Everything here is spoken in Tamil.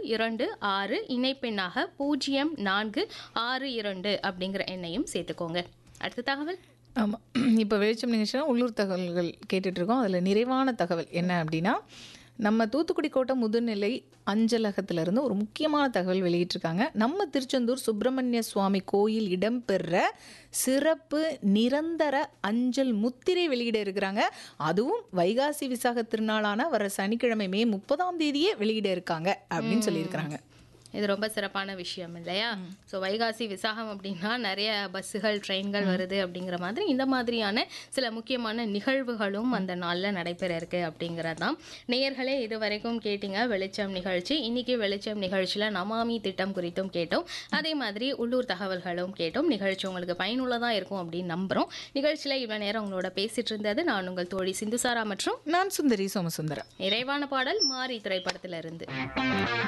இரண்டு ஆறு இணைப்பெண்ணாக பூஜ்ஜியம் நான்கு ஆறு இரண்டு அப்படிங்கிற எண்ணையும் சேர்த்துக்கோங்க அடுத்த தகவல் ஆமாம் இப்போ வெளிச்சம் நிகழ்ச்சினா உள்ளூர் தகவல்கள் கேட்டுட்ருக்கோம் அதில் நிறைவான தகவல் என்ன அப்படின்னா நம்ம தூத்துக்குடி கோட்டை முதுநிலை அஞ்சலகத்திலிருந்து ஒரு முக்கியமான தகவல் வெளியிட்டிருக்காங்க நம்ம திருச்செந்தூர் சுப்பிரமணிய சுவாமி கோயில் இடம்பெற சிறப்பு நிரந்தர அஞ்சல் முத்திரை வெளியிட இருக்கிறாங்க அதுவும் வைகாசி விசாக திருநாளான வர சனிக்கிழமை மே முப்பதாம் தேதியே வெளியிட இருக்காங்க அப்படின்னு சொல்லியிருக்கிறாங்க இது ரொம்ப சிறப்பான விஷயம் இல்லையா ஸோ வைகாசி விசாகம் அப்படின்னா நிறைய பஸ்ஸுகள் ட்ரெயின்கள் வருது அப்படிங்கிற மாதிரி இந்த மாதிரியான சில முக்கியமான நிகழ்வுகளும் அந்த நாளில் நடைபெற இருக்கு அப்படிங்கிறது தான் நேயர்களே இது வரைக்கும் கேட்டீங்க வெளிச்சம் நிகழ்ச்சி இன்னைக்கு வெளிச்சம் நிகழ்ச்சியில் நமாமி திட்டம் குறித்தும் கேட்டோம் அதே மாதிரி உள்ளூர் தகவல்களும் கேட்டோம் நிகழ்ச்சி உங்களுக்கு பயனுள்ளதாக இருக்கும் அப்படின்னு நம்புகிறோம் நிகழ்ச்சியில் இவ்வளோ நேரம் உங்களோட பேசிட்டு இருந்தது நான் உங்கள் தோழி சிந்துசாரா மற்றும் நான் சுந்தரி சோமசுந்தரம் நிறைவான பாடல் மாரி திரைப்படத்திலிருந்து